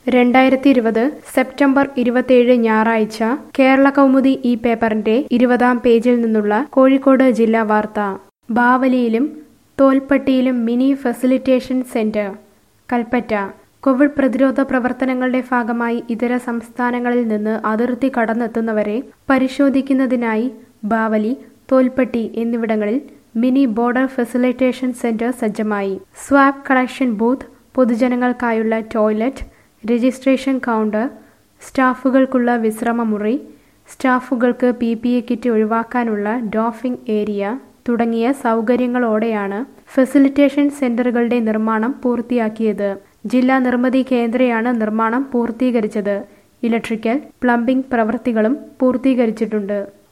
രണ്ടായിരത്തി ഇരുപത് സെപ്റ്റംബർ ഇരുപത്തിയേഴ് ഞായറാഴ്ച കേരള കൗമുദി ഈ പേപ്പറിന്റെ ഇരുപതാം പേജിൽ നിന്നുള്ള കോഴിക്കോട് ജില്ലാ വാർത്ത ബാവലിയിലും തോൽപ്പട്ടിയിലും mini facilitation centre Kalpetta Covid പ്രതിരോധ പ്രവർത്തനങ്ങളുടെ ഭാഗമായി ഇതര സംസ്ഥാനങ്ങളിൽ നിന്ന് അതിർത്തി കടന്നെത്തുന്നവരെ പരിശോധിക്കുന്നതിനായി ബാവലി തോൽപ്പട്ടി എന്നിവിടങ്ങളിൽ മിനി ബോർഡർ ഫെസിലിറ്റേഷൻ സെന്റർ സജ്ജമായി സ്വാബ് കളക്ഷൻ ബൂത്ത് പൊതുജനങ്ങൾക്കായുള്ള ടോയ്ലറ്റ് രജിസ്ട്രേഷൻ കൗണ്ടർ സ്റ്റാഫുകൾക്കുള്ള വിശ്രമമുറി സ്റ്റാഫുകൾക്ക് പി പി ഇ കിറ്റ് ഒഴിവാക്കാനുള്ള ഡോഫിംഗ് ഏരിയ തുടങ്ങിയ സൗകര്യങ്ങളോടെയാണ് ഫെസിലിറ്റേഷൻ സെന്ററുകളുടെ നിർമ്മാണം പൂർത്തിയാക്കിയത് ജില്ലാ നിർമ്മിതി കേന്ദ്രയാണ് നിർമ്മാണം പൂർത്തീകരിച്ചത് ഇലക്ട്രിക്കൽ പ്ലംബിംഗ് പ്രവൃത്തികളും പൂർത്തീകരിച്ചിട്ടുണ്ട്